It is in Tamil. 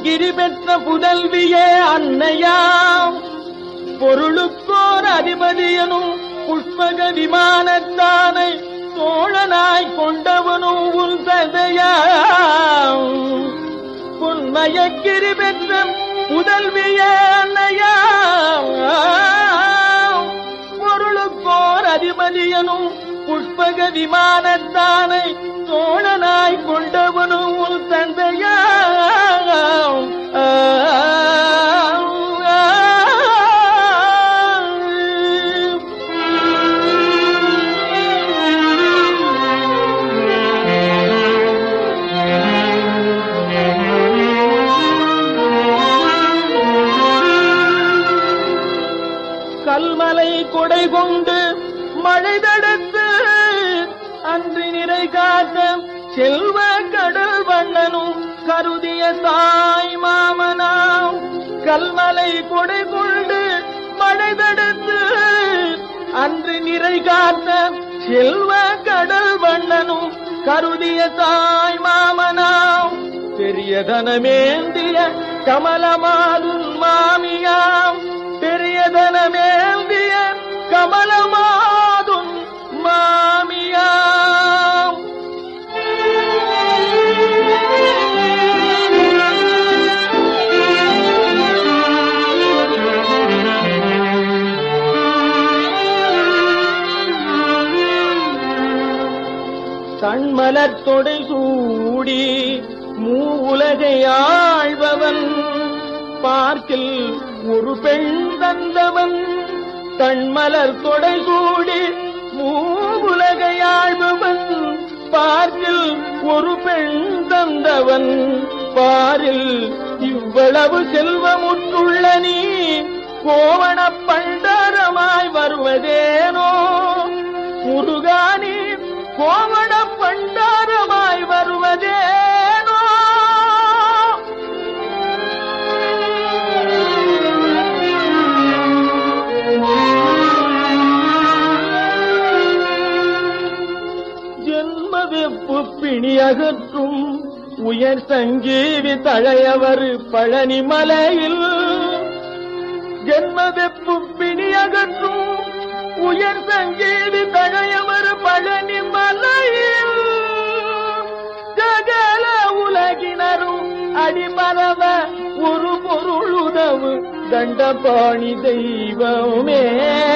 கிரி பெற்ற புதல்வியே அன்னையாம் பொருளுக்கோர் அதிபதியனும் புஷ்பக விமானத்தானை தோழனாய் கொண்டவனும் உன் தந்தையாம் பொன்மயக்கிரி பெற்ற புதல்வியே அன்னையாம் பொருளுக்கோர் அதிபதியனும் புஷ்பக விமானத்தானை தோழனாய் கொண்டவனும் உன் தந்தையாம் கல்மலை கொடை கொண்டு மழை தடுத்து அன்று நிறை காத்த செல்வ கடல் வண்ணனும் கருதிய தாய் மாமனாம் கல்மலை கொடை கொண்டு மழை தடுத்து அன்று நிறை காத்த செல்வ கடல் வண்ணனும் கருதிய தாய் மாமனாம் பெரியதனமேந்திய கமலமாதுன் மாமியாம் பெரியதனமேந்திய கமலமாதுன் மாமியாம் தன்மலர் தொடை சூடி மூ உலகை ஆழ்பவன் பார்க்கில் ஒரு பெண் தந்தவன் தன்மலர் தொடை சூடி மூ உலகை ஆழ்பவன் பார்க்கில் ஒரு பெண் தந்தவன் பாரில் இவ்வளவு செல்வமுற்றுள்ள நீ கோவண பண்டரமாய் வருவதேனோ முருகானி கோவண பண்டாரமாய் வருவதேனோ ஜென்ம வெப்பு பிணி அகற்றும் உயர் சங்கீவி தழையவர் பழனி மலையில் ஜென்ம வெப்பு பிணி அகற்றும் உயர் சங்கீவி தழையவர் பழனி மலையில் ஜகல உலகினரும் அடிமரவ ஒரு பொருள் உதவு தண்டபாணி தெய்வமே